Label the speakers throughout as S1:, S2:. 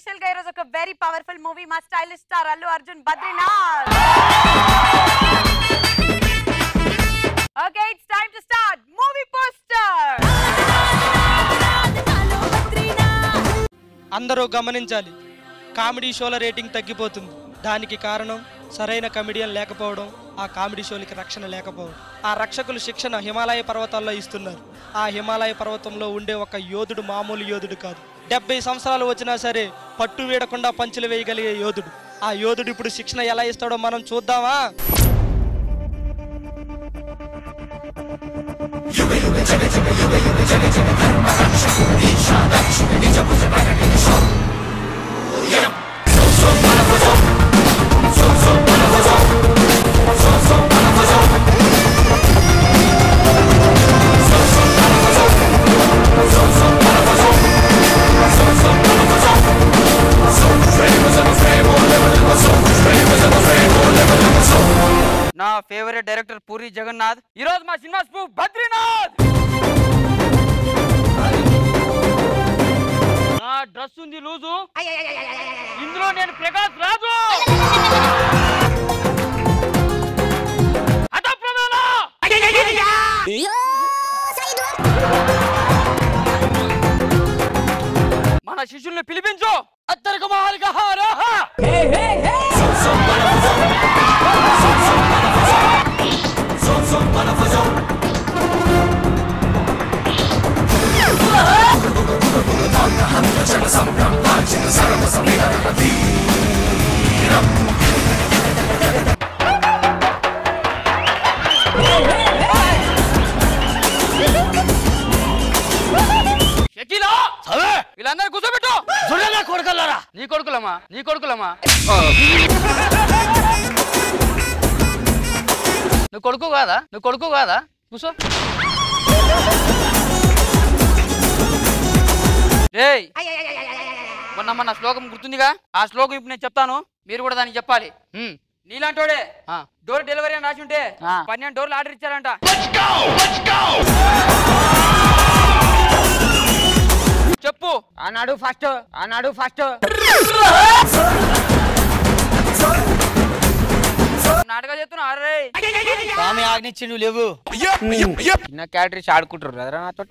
S1: Special గా ఈరోజు ఒక వెరీ పవర్ఫుల్ మూవీ మా stylish star Allu Arjun Badrinath okay it's time to start movie poster
S2: అందరూ గమనించాలి కామెడీ షోల రేటింగ్ తగ్గిపోతుంది దానికి కారణం సరైన కమెడియన్ లేకపోవడం ఆ కామెడీ షోలకి రక్షణ లేకపోవడం ఆ రక్షకులు శిక్షణ హిమాలయ పర్వతాల్లో ఇస్తున్నారు ఆ హిమాలయ పర్వతంలో ఉండే ఒక యోధుడు మామూలు యోధుడు కాదు డెబ్బై సంవత్సరాలు వచ్చినా సరే పట్టు వీడకుండా పంచులు వేయగలిగే యోధుడు ఆ యోధుడు ఇప్పుడు శిక్షణ ఎలా ఇస్తాడో మనం చూద్దామా
S3: నా ఫేవరెట్ డైరెక్టర్ పూరి జగన్నాథ్ ఈ రోజు మా సినిమా స్పూ బద్రీనాథ్ నా డ్రెస్ ఉంది లూజు ఇందులో నేను ప్రకాష్ రాజు హఠప్రవేళ! మన శిష్యుల్ని పిలిపించు అత్తరికి మహాలిక హారాహా షకీలా వీళ్ళందరూ కూర్చోబెట్టు జుడగా కొడుకులారా నీ కొడుకులమ్మా నీ కొడుకులమ్మా నువ్వు కొడుకు కాదా నువ్వు కొడుకు కాదా కూర్చో రేయ్ మొన్న మొన్న శ్లోకం గుర్తుందిగా ఆ శ్లోకం ఇప్పుడు నేను చెప్తాను మీరు కూడా దానికి చెప్పాలి హ్మ్. నీలాంటోడే డోర్ డెలివరీ అని రాసి ఉంటే పన్నెండు డోర్లు ఆర్డర్ ఇచ్చారంట చెప్పు ఆనాడు ఫస్ట్ ఆనాడు ఫస్ట్ నాటకాలు చెప్తున్నా అరే
S2: స్వామి ఆజ్ఞించి నువ్వు లేవు
S3: చిన్న క్యాటరీస్ ఆడుకుంటారు కదరా నాతో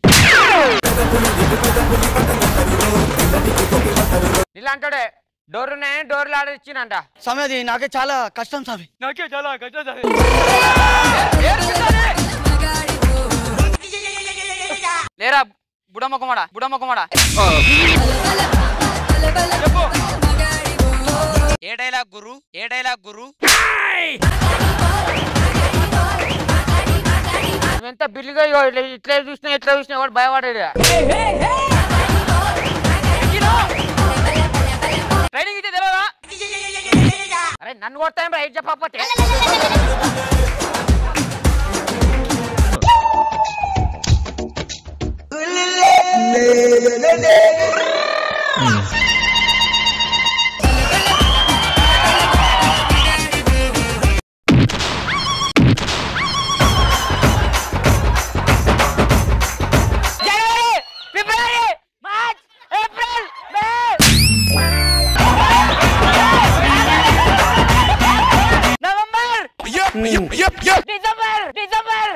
S3: ఇలాంటోడే డోర్ ఉన్నాయని డోర్లు ఆర్డర్ ఇచ్చినంట
S2: స్వామి అది నాకే చాలా కష్టం స్వామి
S3: నాకే చాలా కష్టం లేరా బుడమ్మకుమాడా బుడమ్మకుమాడా చెప్పు ఏ డైలాగ్ గురు ఏ డైలాగ్ గురు ఎంత బిల్లుగా ఇగో ఇట్లా ఇట్లా చూసినా ఇట్లా చూసినా వాడు భయపడాడు ట్రైనింగ్ ఇచ్చే తెలియదా అరే నన్ను కొడతాం రైట్ చెప్పకపోతే జనవరి ఫిబ్రవరి March April May November December December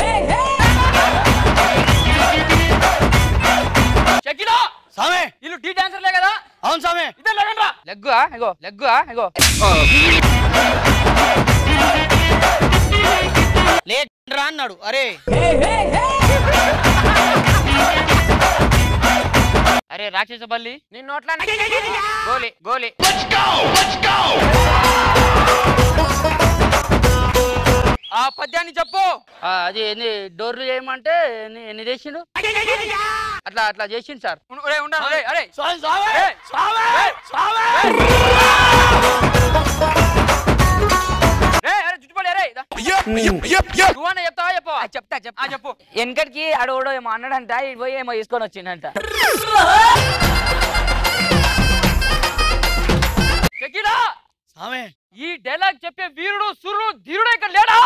S3: Shakeela
S2: Swami
S3: వీళ్ళు టీ డాన్సర్లే కదా
S2: అవును స్వామి
S3: ఇద్దరు లెగండ్రా లెగ్గు ఇగో లెగ్గు ఇగో
S2: లేట్రా అన్నాడు అరే
S3: అరే రాక్షస బల్లి నీ నోట్ల గోలి గోలి ఆ పద్యాన్ని చెప్పు అది ఎన్ని డోర్లు చేయమంటే ఎన్ని ఎన్ని చేసిండు అట్లా అట్లా చేసిండు సార్ ఉండాలి అరే అరే
S2: స్వామి స్వామి
S3: ఏయ్, ఏయ్, ఏయ్, అరే చుట్టుపడి అరే దా. నువ్వన్నా చెప్తావా చెప్పు చెప్తా చెప్తా చెప్పు
S4: వెనకటికి ఆడోడో ఏమో అన్నాడంట ఇటు పోయి ఏమో తీసుకొని వచ్చిండంట
S3: షకీలా
S2: స్వామి
S3: ఈ డైలాగ్ చెప్పే వీరుడు సురుడు ధీరుడు ఇక్కడ లేడా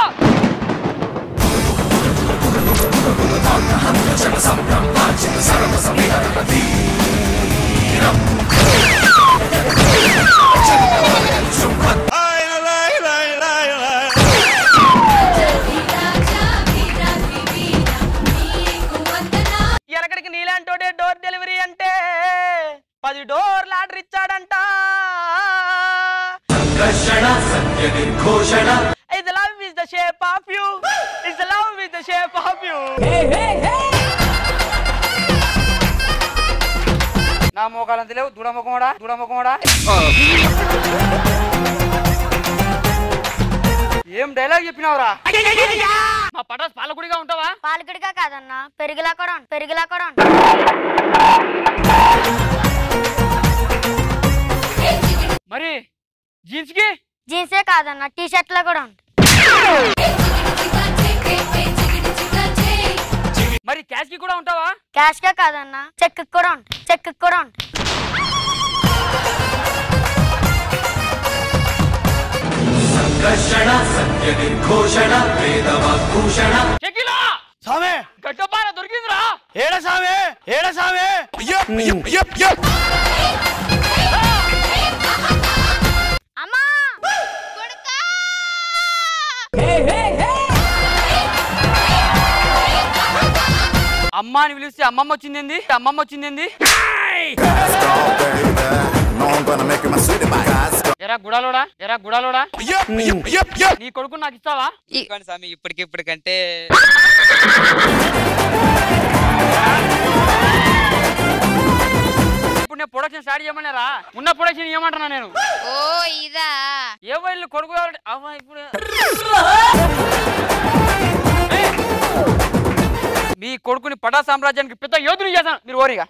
S5: యూ
S3: నా మోకాలంత లేవు దూడ ముఖమోడా దూడ ముఖమోడా ఏం డైలాగ్ చెప్పినావురా మా పటాస్ పాలకుడిగా ఉంటావా
S6: పాలకుడిగా కాదన్నా పెరుగులా కూడా ఉండు పెరుగులా కూడా ఉండు
S3: మరి జీన్స్ కి
S6: జీన్సే కాదన్నా టీ షర్ట్ లో కూడా ఉండు
S3: మరి క్యాష్ కి కూడా ఉంటావా
S6: క్యాష్ గా కాదన్నా చెక్ కూడా ఉండు చెక్ కూడా ఉండు
S3: షకీలా
S5: సామే
S3: గడ్డపార దొరికిందిరా
S5: ఏడ సామే ఏడ సామే
S6: అమ్మా
S3: అమ్మ అని పిలిస్తే అమ్మమ్మ వచ్చింది అమ్మమ్మ వచ్చింది
S7: No, I'm gonna make it my city my eyes.
S3: ఎరా గుడాలోడా ఎరా గుడాలోడా నీ కొడుకు నాకు ఇస్తావా
S8: ఇవ్వండి స్వామి ఇప్పటికిప్పటికంటే
S3: ఇప్పుడు నేను ప్రొడక్షన్ స్టార్ట్ చేయమన్నారా ఉన్న ప్రొడక్షన్ ఏమంటున్నా నేను
S9: ఓ ఇదా
S3: ఏ వైళ్ళు కొడుకు కావాలంటే అవ్వ ఇప్పుడు మీ కొడుకుని పటా సామ్రాజ్యానికి పెద్ద యోధుని చేశాను మీరు ఓరిగా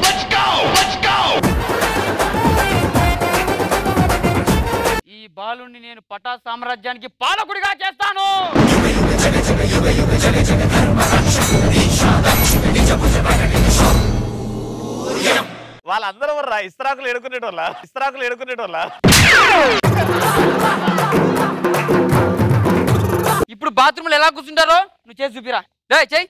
S3: ఈ బాలుని నేను పటా సామ్రాజ్యానికి పాలకుడిగా చేస్తాను
S5: వాళ్ళందరూ రా ఇస్త్రాకులు ఎడుకునేటోళ్ళ ఇస్త్రాకులు ఎడుకునేటోళ్ళ
S3: ఇప్పుడు బాత్రూంలో ఎలా కూర్చుంటారో నువ్వు చేసి చూపిరా రే చెయ్యి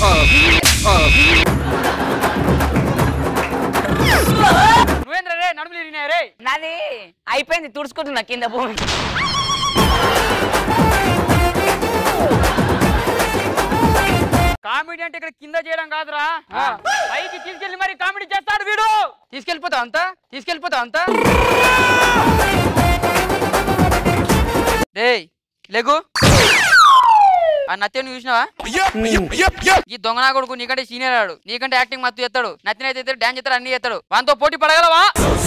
S3: నువ్వేంద్ర రే నడుములు ఇరిగినాయి రే
S4: నాది అయిపోయింది తుడుచుకుంటున్నా కింద భూమి
S3: కామెడీ అంటే ఇక్కడ కింద చేయడం కాదురా పైకి తీసుకెళ్లి మరి కామెడీ చేస్తాడు వీడు తీసుకెళ్ళిపోతావు అంతా తీసుకెళ్ళిపోతావు అంతా డేయ్ లేగు ఆ నత్యను చూసినావా ఈ దొంగనా కొడుకు నీకంటే సీనియర్ ఆడు నీకంటే యాక్టింగ్ మత్తు చేస్తాడు నత్తిన అయితే డాన్స్ చేస్తాడు అన్ని చేస్తాడు వాంతో పోటీ పడగలవా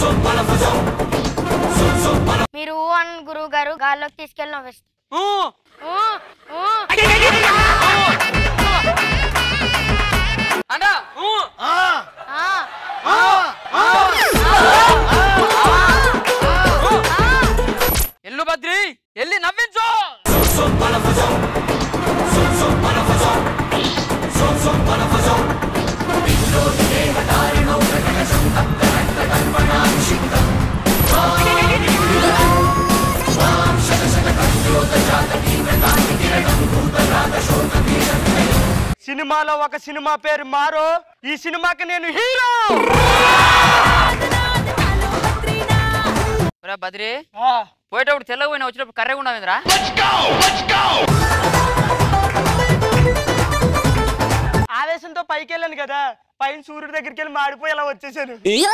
S6: మీరు ఊ అని గురువు గారు గాల్లోకి తీసుకెళ్ళి నవ్వేస్తారు
S3: ఊ.
S6: ఊ, ఊ.
S3: అన్నా ఊ.
S6: ఆ,
S3: ఎల్లు బద్రి ఎల్లి నవ్వించు
S5: సినిమాలో ఒక సినిమా పేరు మారో ఈ సినిమాకి నేను హీరో
S3: ఒరే బద్రి పోయేటప్పుడు తెల్లగా పోయినా వచ్చినప్పుడు కర్రెగా ఉండవేంద్రా
S5: ఆవేశంతో పైకి వెళ్ళాను కదా పైన సూర్యుడి దగ్గరికి వెళ్ళి మాడిపోయి అలా వచ్చేసాను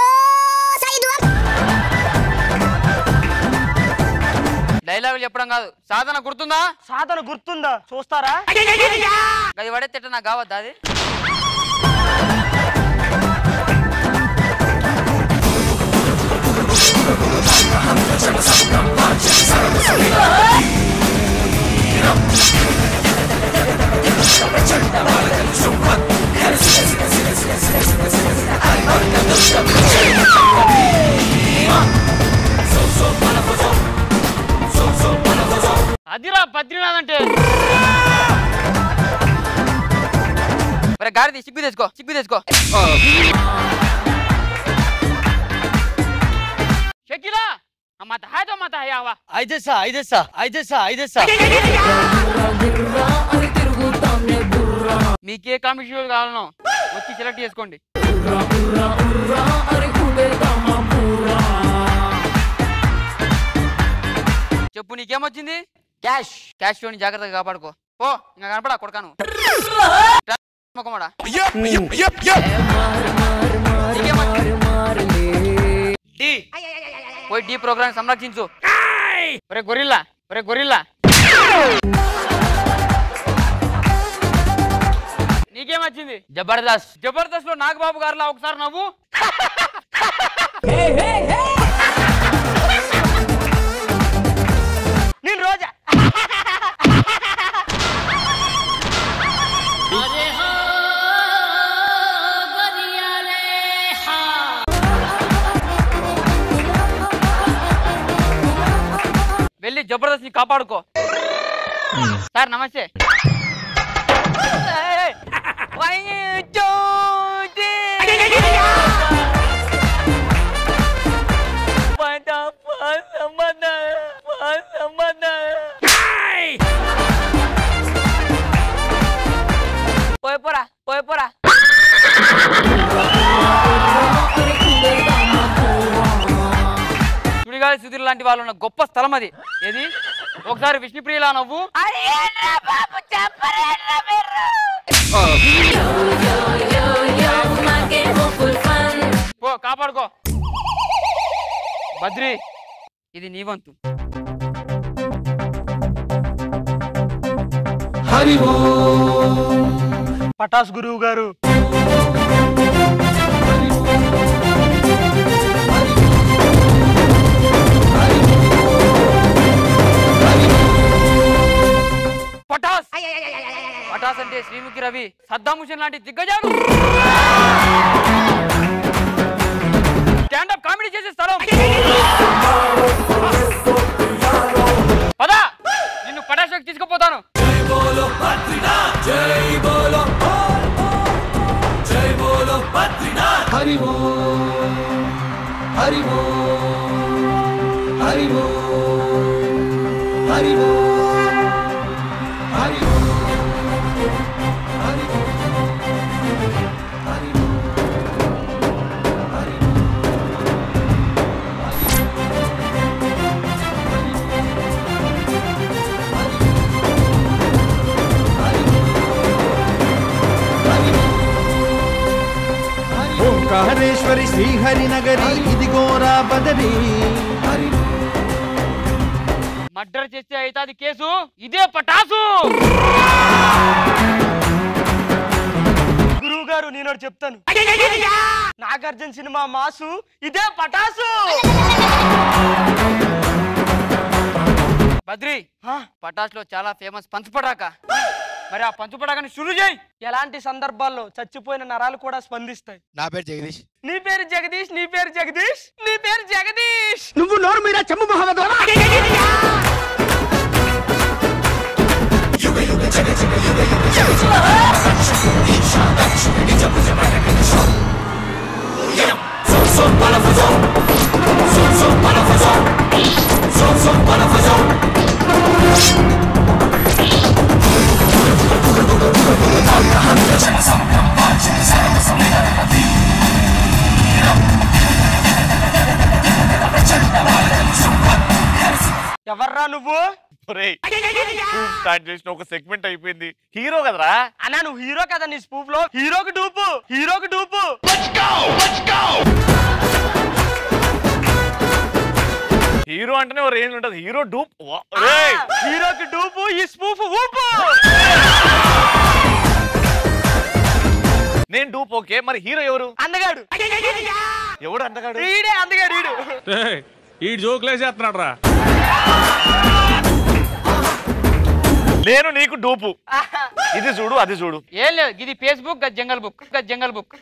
S3: డైలాగులు చెప్పడం కాదు సాధన గుర్తుందా
S5: సాధన గుర్తుందా చూస్తారా
S3: అది పడే తిట్ట నాకు కావద్దా అది అదిరా బద్రీనాథ్ అంటే మరి గాడిది సిగ్గు తెచ్చుకో సిగ్గు తెచ్చుకో షకీలా అమ్మ తహాయతో అమ్మ తహాయావా
S5: ఐదేసా ఐదేసా ఐదేసా ఐదేసా
S3: మీకే కామిక్ షో కావాలనో వచ్చి సెలెక్ట్ చేసుకోండి చెప్పు నీకేమొచ్చింది క్యాష్ క్యాష్ షోని జాగ్రత్తగా కాపాడుకో పో ఇంకా కనపడా కొడకాను మొక్కమాడా పోయి డీ ప్రోగ్రామ్ సంరక్షించు ఒరే గొరిల్లా ఒరే గొరిల్లా నీ నీకేం వచ్చింది
S4: జబర్దస్త్
S3: జబర్దస్త్ లో నాగబాబు గారిలా ఒకసారి నవ్వు
S5: నేను రోజా
S3: వెళ్ళి జబర్దస్త్ ని కాపాడుకో సార్ నమస్తే
S4: పోయి పోరా పోయి పోరా
S3: సుడిగాలి సుధీర్ లాంటి వాళ్ళు ఉన్న గొప్ప స్థలం అది ఏది ఒకసారి విష్ణుప్రియలా నవ్వు పో కాపాడుకో బద్రి ఇది నీ వంతు
S5: పటాస్ గురువు గారు
S3: పటాస్ పటాస్ అంటే శ్రీముఖి రవి సద్దాం హుసేన్ లాంటి దిగ్గజాలు స్టాండప్ కామెడీ చేసే స్థలం పదా నిన్ను పటాషోకి తీసుకుపోతాను
S9: ఓంకారేశ్వరి శ్రీహరి నగరి ఇదిగోరా బదరి
S3: మర్డర్ చేస్తే అవుతుంది కేసు ఇదే పటాసు
S5: గురువు గారు నేను ఒకటి చెప్తాను నాగార్జున సినిమా మాసు ఇదే పటాసు
S3: బద్రి పటాస్ లో చాలా ఫేమస్ పంచుపడాక మరి ఆ పంచుపడాకని షురు చేయి
S5: ఎలాంటి సందర్భాల్లో చచ్చిపోయిన నరాలు కూడా స్పందిస్తాయి
S10: నా పేరు జగదీష్
S5: నీ పేరు జగదీష్ నీ పేరు జగదీష్ నీ పేరు జగదీష్
S9: నువ్వు నోరు మీద చెమ్ము మహమ్మద్
S5: ఎవర్రా నువ్వు
S11: స్టార్ట్ చేసిన ఒక సెగ్మెంట్ అయిపోయింది హీరో కదరా
S5: అన్నా నువ్వు హీరో కదా నీ స్పూఫ్ లో హీరోకి డూపు హీరోకి డూపు
S11: హీరో అంటేనే ఒక రేంజ్ ఉంటుంది హీరో డూప్ వా-
S5: ఆ,
S11: రేయ్!
S5: హీరోకి డూపు ఈ స్పూఫ్ ఊపు
S11: నేను డూప్ ఓకే మరి హీరో ఎవరు
S5: అందగాడు
S11: ఎవడు అంతగాడు
S5: ఈడే అందగాడు ఈడు
S12: ఈ జోకులేసేస్తున్నాడు రా
S11: నేను నీకు డూపు ఇది చూడు అది చూడు
S3: ఏం లేదు ఇది ఫేస్బుక్ గది జంగల్ బుక్ గది జంగల్ బుక్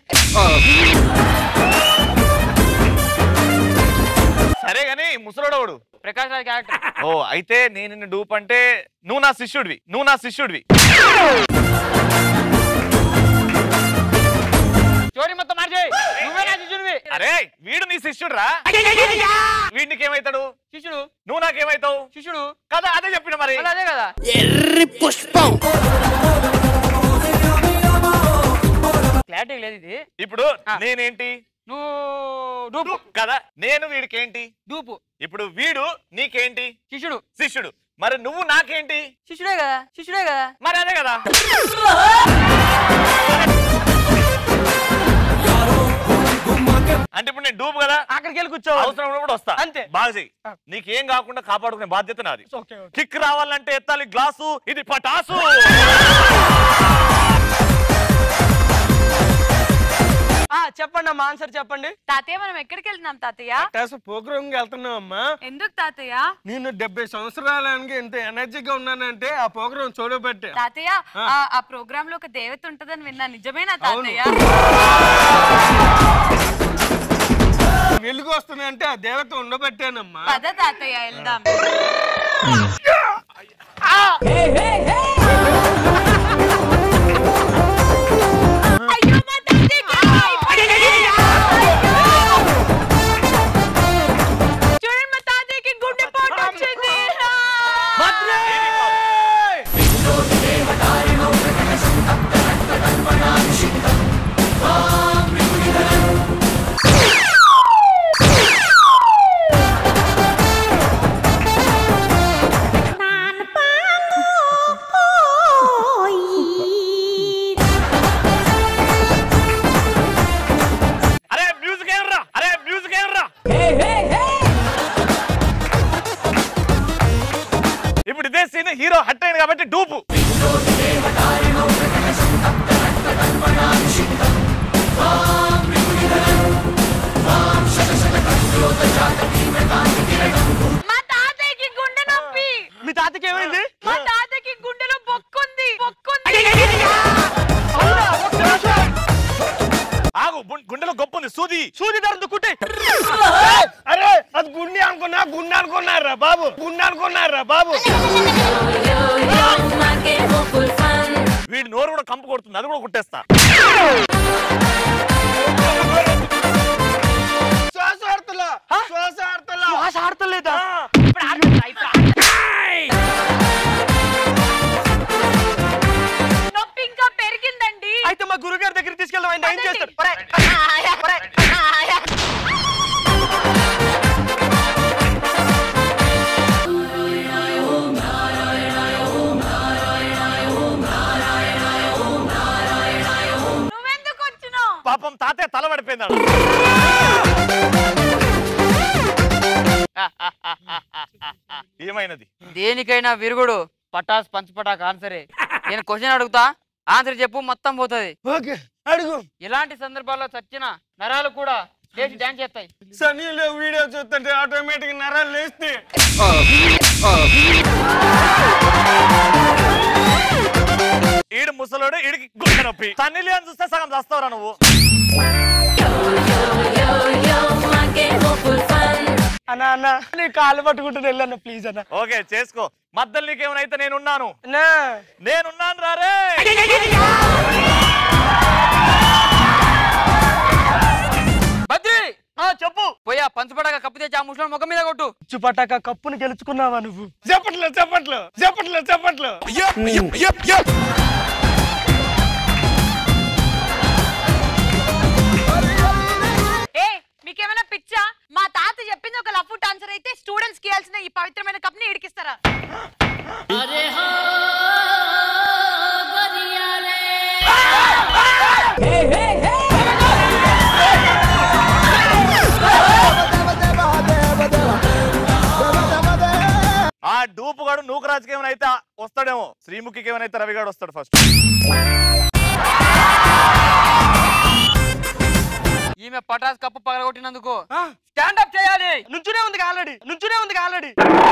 S11: సరే గాని ముసలోడవుడు
S3: ప్రకాష్ రాజ్ క్యారెక్టర్
S11: ఓ అయితే నేను నిన్ను డూప్ అంటే నువ్వు నా శిష్యుడివి నువ్వు నా శిష్యుడివి
S3: స్టోరీ మొత్తం మార్చేయి నువ్వే నా శిష్యుడివి
S11: అరే వీడు నీ శిష్యుడు రా వీడు నీకేమైతాడు
S3: శిష్యుడు
S11: నువ్వు నాకేమైతావు
S3: శిష్యుడు
S11: కదా అదే చెప్పిన మరి
S3: మళ్ళీ అదే కదా
S9: ఎర్రి పుష్పం
S3: క్లారిటీ లేదు ఇది
S11: ఇప్పుడు నేనేంటి
S3: నువ్వు డూపు
S11: కదా నేను వీడికేంటి
S3: డూపు
S11: ఇప్పుడు వీడు నీకేంటి
S3: శిష్యుడు
S11: శిష్యుడు మరి నువ్వు నాకేంటి
S3: శిష్యుడే కదా శిష్యుడే కదా
S11: మరి అదే కదా అంటే ఇప్పుడు నేను డూబు కదా
S5: అక్కడికి వెళ్ళి కూర్చో
S11: అవసరం ఉన్నప్పుడు వస్తా
S5: అంతే.
S11: బాగా చెయ్యి నీకేం కాకుండా కాపాడుకునే బాధ్యత నాది
S5: ఓకే ఓకే
S11: కిక్ రావాలంటే ఎత్తాలి గ్లాసు ఇది పటాసు
S5: ఆ చెప్పండి అమ్మా ఆన్సర్ చెప్పండి
S1: తాతయ్య మనం ఎక్కడికి వెళ్తున్నాం తాతయ్య
S5: టాస్ ప్రోగ్రామ్ కి వెళ్తున్నాం అమ్మా
S1: ఎందుకు తాతయ్య
S5: నేను డెబ్బై సంవత్సరాలకి ఇంత ఎనర్జీగా ఉన్నానంటే ఆ ప్రోగ్రామ్ చూడబట్టే
S1: తాతయ్య
S5: ఆ.
S1: ఆ- ఆ ప్రోగ్రామ్ లో ఒక దేవత ఉంటదని విన్నా నిజమేనా తాతయ్య
S5: వెలుగు వస్తుందంటే ఆ దేవత ఉండబట్టానమ్మా
S1: పద తాతయ్య వెళ్దాం అయ్యో, మా తాతయ్యకి చూడండి మా తాతయ్యకి గుండెపోటు వచ్చింది
S11: అరే మ్యూజిక్ ఏమరా అరే మ్యూజిక్ ఏమరా ఇప్పుడు ఇదే సీన్ హీరో హట్ అయింది కాబట్టి డూపు
S1: మా తాతయ్యకి గుండె నొప్పి
S5: మీ తాతకి ఏమైంది
S1: మా తాతయ్యకి గుండెలో బొక్కుంది బొక్కుంది
S11: ఆగు బుం- గుండెలో గొప్ప ఉంది సూది
S5: సూది ధర కుట్టే అరే అది గుండె అనుకున్నా గుండె అనుకున్నారా బాబు గుండె అనుకున్నారా బాబు
S11: వీడి నోరు కూడా కంపు కొడుతుంది అది కూడా కుట్టేస్తా
S5: శ్వాస ఆడుతులా శ్వాస ఆడుతులా శ్వాస ఆడతలేదా
S1: నొప్పి ఇంకా పెరిగిందండి
S5: అయితే మా గురుగారి దగ్గర తీసుకెళ్దాం ఆయన ఏం చేస్తారు
S1: నువ్వెందుకు వచ్చినావు
S11: పాపం తాతయ్య తల పడిపోయింది ఏమైనది
S3: దేనికైనా విరుగుడు పటాస్ పంచపటాక్ ఆన్సరే నేను క్వశ్చన్ అడుగుతా ఆన్సర్ చెప్పు మొత్తం పోతుంది
S5: ఓకే అడుగు
S3: ఇలాంటి సందర్భాల్లో చచ్చిన నరాలు కూడా లేచి డాన్స్ చేస్తాయి
S5: సనీలో వీడియో చూస్తుంటే ఆటోమేటిక్ నరాలు లేస్తే
S11: ఈడు ముసలోడు ఈడికి గుండె నొప్పి సన్నీలి అని చూస్తే సగం చేస్తావురా నువ్వు
S5: అన్న అన్న నీ కాళ్ళు పట్టుకుంటూ వెళ్ళన్న ప్లీజ్ అన్న
S11: ఓకే చేసుకో మధ్యలో నీకేమైనా నేనున్నాను
S5: నా
S11: నేనున్నాను రారే
S3: బద్రి
S5: ఆ, చెప్పు
S3: పోయా పంచపటాక కప్పు తెచ్చి ఆ ముసలి ముఖం మీద కొట్టు
S5: చుపటాక కప్పును గెలుచుకున్నావా నువ్వు చెప్పట్లు చెప్పట్లు చెప్పట్లు చెప్పట్లు
S1: ఏ మీకేమైనా పిచ్చా మా తాత చెప్పింది ఒక లఫ్ డాన్సర్ అయితే స్టూడెంట్స్ కి ఇవ్వాల్సిన ఈ పవిత్రమైన కప్ ని ఇడికిస్తారా
S11: ఆ డూపుగాడు నూకరాజుకి ఏమైనా అయితే వస్తాడేమో శ్రీముఖికి ఏమైనా అయితే రవిగాడు వస్తాడు ఫస్ట్
S3: ఈమె పటాస్ కప్పు పగలగొట్టినందుకు
S5: స్టాండ్ అప్ చేయాలి నుంచునే ఉంది ఆల్రెడీ నుంచునే ఉంది ఆల్రెడీ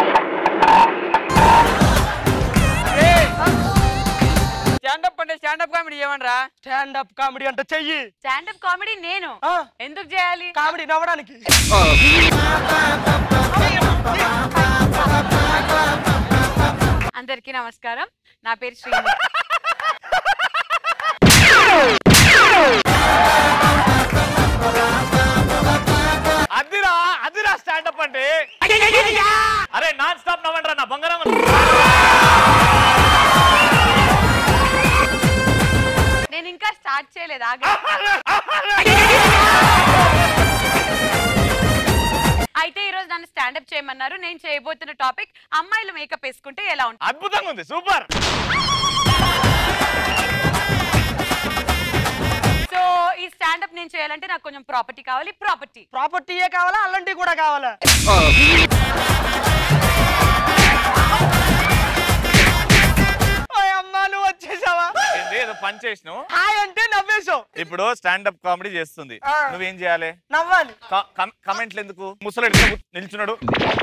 S3: స్టాండప్ అంటే స్టాండప్ కామెడీ ఏమనరా
S5: స్టాండ్ అప్ కామెడీ అంటే చెయ్యి
S1: స్టాండప్ కామెడీ నేను
S5: ఆ,
S1: ఎందుకు చేయాలి
S5: కామెడీ నవ్వడానికి
S1: అందరికీ నమస్కారం నా పేరు శ్రీని
S11: అదిరా అదిరా స్టాండప్ అంటే అరే నాన్ స్టాప్ నవ్వండి నా బంగారం
S1: నేను ఇంకా స్టార్ట్ చేయలేదు ఆగండి. అయితే ఈ రోజు నన్ను స్టాండప్ చేయమన్నారు నేను చేయబోతున్న టాపిక్ అమ్మాయిలు మేకప్ వేసుకుంటే ఎలా ఉంటుంది
S11: అద్భుతంగా ఉంది సూపర్
S1: సో ఈ స్టాండప్ నేను చేయాలంటే నాకు కొంచెం ప్రాపర్టీ కావాలి ప్రాపర్టీ
S5: ప్రాపర్టీయే కావాలా అలాంటివి కూడా కావాలా ఓయ్ అమ్మా నువ్వు వచ్చేసావా
S11: వచ్చింది ఏదో పని చేసినావు
S5: హాయ్ అంటే నవ్వేశావు
S11: ఇప్పుడు స్టాండప్ కామెడీ చేస్తుంది
S5: ఆ.
S11: నువ్వేం చేయాలి
S5: నవ్వాలి
S11: క- కం- కమెంట్లు ఎందుకు ముసలాడు ఇట్లా కు- నిల్చున్నాడు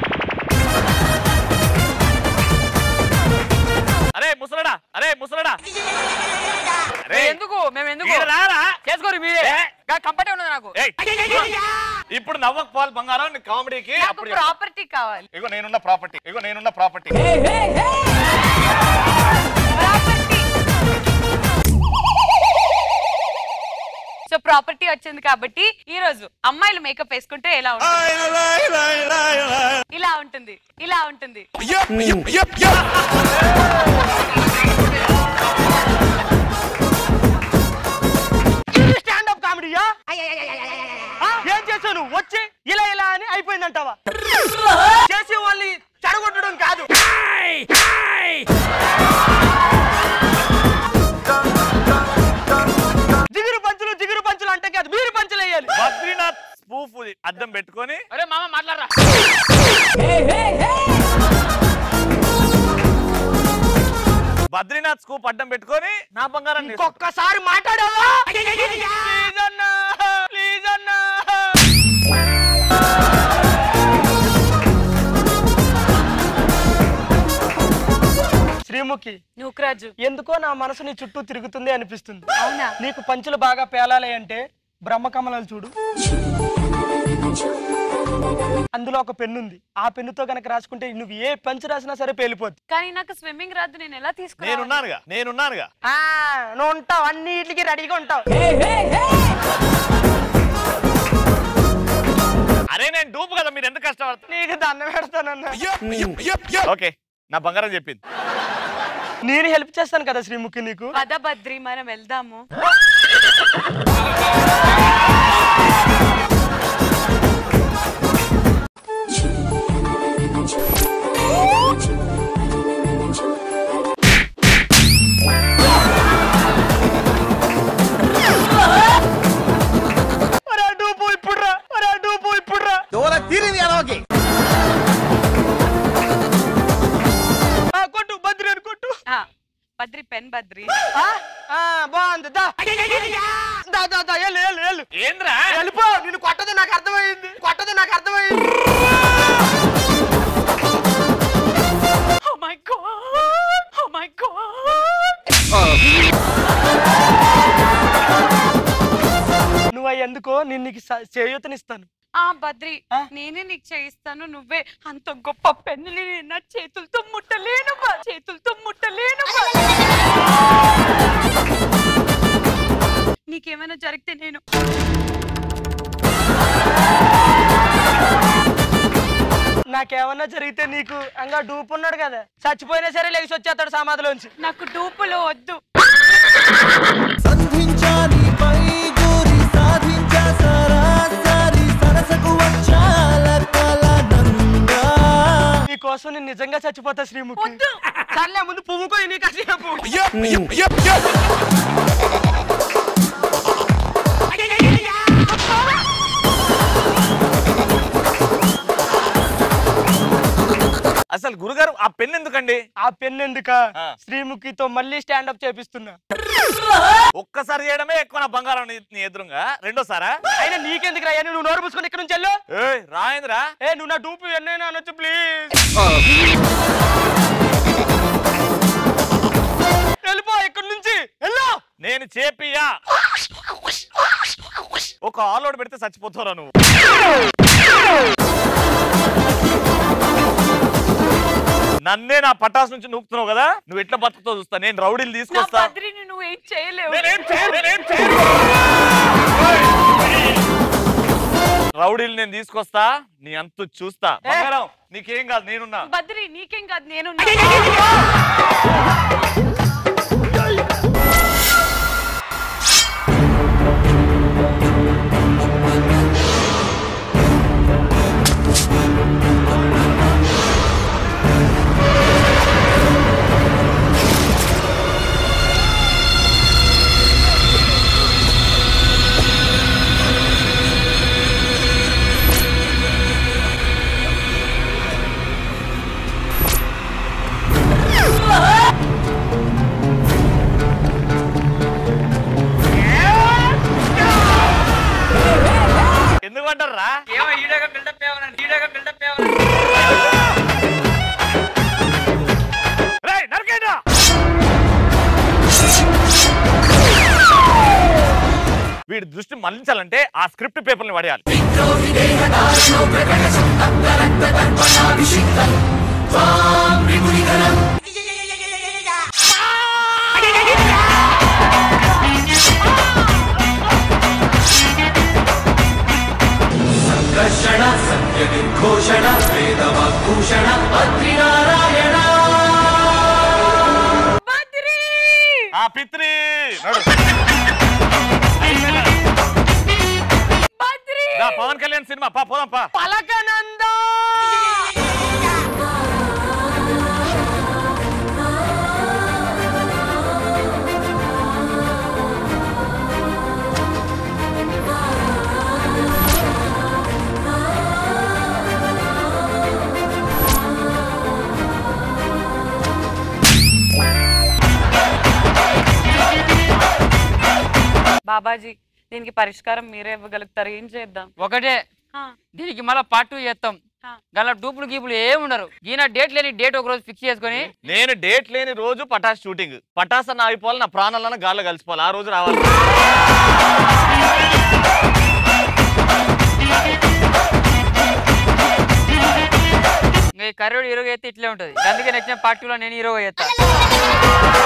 S11: అరే ముసలడా అరే ముసలడా అరే
S3: ఎందుకు మేము ఎందుకు
S11: ఈడ రారా
S3: చేసుకోరు మీరే
S11: ఏ?
S3: కంపటే ఉన్నది నాకు
S11: ఏయ్, ఇప్పుడు నవ్వకపోవాలి బంగారం నీ కామెడీకి
S1: నాకు
S11: అప్పుడు చెప్తా.
S1: ప్రాపర్టీ కావాలి
S11: ఇగో నేనున్న ప్రాపర్టీ ఇగో నేనున్న ప్రాపర్టీ
S1: సో ప్రాపర్టీ వచ్చింది కాబట్టి ఈ రోజు అమ్మాయిలు మేకప్ వేసుకుంటే ఎలా ఉంటుంది ఇలా ఉంటుంది ఇలా ఉంటుంది
S5: స్టాండప్ కామెడీయా ఏం చేసావు నువ్వు వచ్చి ఇలా ఇలా అని అయిపోయిందంటావా చేసే వాళ్ళని చెడగొట్టడం కాదు జిగురు పంచులు జిగురు పంచులు అంటే కాదు మీరు పంచులు వేయాలి
S11: బద్రీనాథ్ స్పూఫ్ అద్దం పెట్టుకొని
S3: అరే మామ మాట్లాడరా
S11: బద్రీనాథ్ స్కూప్ అడ్డం పెట్టుకొని నా బంగారం
S5: ఇంకొకసారి మాట్లాడావా ప్లీజ్ అన్నా ప్లీజ్ అన్నా శ్రీముఖి
S1: నూకరాజు
S5: ఎందుకో నా మనసు నీ చుట్టూ తిరుగుతుంది అనిపిస్తుంది
S1: అవునా
S5: నీకు పంచులు బాగా పేలాలి అంటే బ్రహ్మకమలాలు చూడు అందులో ఒక పెన్ను ఉంది ఆ పెన్నుతో కనుక రాసుకుంటే నువ్వు ఏ పంచు రాసినా సరే పేలిపోద్ది
S1: కానీ నాకు స్విమ్మింగ్ రాదు నేను ఎలా తీసుకున్నా
S11: నేనున్నానుగా నేనున్నానుగా
S5: ఆ, నువ్వు ఉంటావు అన్నిటికీ రెడీగా ఉంటావు
S11: అరే నేను డూపు కదా మీరు ఎంత కష్టపడుతున్నారు
S5: నీకు దండం పెడతానన్నా
S11: ఓకే నా బంగారం చెప్పింది
S5: నేను హెల్ప్ చేస్తాను కదా శ్రీముఖి నీకు
S1: పద బద్రి మనం వెళ్దాము
S5: ఒరే డూపు ఇప్పుడు రా ఒరే డూపు ఇప్పుడు రా ఆ, కొట్టు బద్రి అని కొట్టు
S1: ఆ, బద్రి పెన్ బద్రి
S5: ఆ, ఆ, బాగుంది దా దా దా దా ఏళ్ళు ఏళ్ళు ఏళ్ళు
S11: ఏంద్రా
S5: వెళ్ళిపో నిన్ను కొట్టదు నాకు అర్థమైంది కొట్టదు నాకు అర్థమైంది
S1: oh my god oh my god
S5: నువ్వు ఎందుకో నేను నీకు స- చేయూతనిస్తాను
S1: ఆ బద్రి నేనే నీకు చేయిస్తాను నువ్వే అంత గొప్ప పెన్నుని నేను నా చేతులతో ముట్టలేను బా. చేతులతో ముట్టలేను బా. నీకేమైనా జరిగితే నేను
S5: నాకేమన్నా జరిగితే నీకు అంగా డూపు ఉన్నాడు కదా చచ్చిపోయినా సరే లేచి వచ్చేస్తాడు సమాధిలోంచి
S1: నాకు డూపులు వద్దు
S9: సంధించాలి పై గురి సాధించా సరాసరి సరసకు వచ్చాల కలనంగా
S5: నీ కోసం నేను నిజంగా చచ్చిపోతా శ్రీముఖి సర్లే ముందు పువ్వుకో నీ కాసేపు
S11: అసలు గురుగారు ఆ పెన్ ఎందుకండి
S5: ఆ పెన్ ఎందుక శ్రీముఖితో మళ్ళీ స్టాండప్ చేపిస్తున్నా
S11: ఒక్కసారి చేయడమే ఎక్కువ నా బంగారం నీ నీ ఎదురుగా రెండోసారా
S5: అయినా నీకెందుకు రా నువ్వు నోరు పూసుకొని ఇక్కడ నుంచి వెళ్ళు
S11: ఏయ్ రాయేంద్రా
S5: ఏ నువ్వు నా డూపు ఎన్నైనా అనొచ్చు ప్లీజ్ వెళ్ళిపో ఇక్కడ నుంచి వెళ్ళు
S11: నేను చేపియా ఒక ఆలోడ్ పెడితే చచ్చిపోతారా నువ్వు నన్నే నా పటాస్ నుంచి నూకుతున్నావు కదా నువ్వు ఎట్లా బతుకుతో చూస్తా నేను రౌడీలు
S1: నా
S11: తీసుకొస్తా
S1: బద్రిని నువ్వేం చేయలేవు
S11: నేనేం చేయను, నేనేం చేయను. రౌడీలు నేను తీసుకొస్తా నీ అంతు చూస్తా బంగారం నీకేం కాదు నేనున్నా
S1: బద్రి నీకేం కాదు నేను
S11: పడ్డారా
S3: ఏమో ఈడగా బిల్డప్ ఏమన్నా ఈడగా బిల్డప్ ఏమన్నా
S11: రేయ్ నరకేనా వీడి దృష్టి మళ్లించాలంటే ఆ స్క్రిప్ట్ పేపర్ని పడేయాలి
S9: సంఘర్షణ సత్య నిర్ఘోషణ వేదవాగ్భూషణ అద్రినారాయణ
S11: ఆ పిత్రి నడు. దా, పవన్ కళ్యాణ్ సినిమా పా పోదాం పా
S1: పలకనందో
S10: బాబాజీ దీనికి పరిష్కారం మీరే ఇవ్వగలుగుతారు ఏం చేద్దాం
S3: ఒకటే దీనికి మళ్ళీ పార్ట్ టూ చేస్తాం గల డూపులు గీపులు ఏమి ఉండరు ఈయన డేట్ లేని డేట్ ఒక రోజు ఫిక్స్ చేసుకొని
S11: నేను డేట్ లేని రోజు పటాస్ షూటింగ్ పటాస్ అన్న అయిపోవాలి నా ప్రాణాలన్న గాల్లో కలిసిపోవాలి ఆ రోజు రావాలి
S3: ఇంకా ఈ కర్రోడు హీరోగా అయితే ఇట్లే ఉంటుంది అందుకే నెక్స్ట్ పార్ట్ టూలో నేను హీరోగా చేస్తాను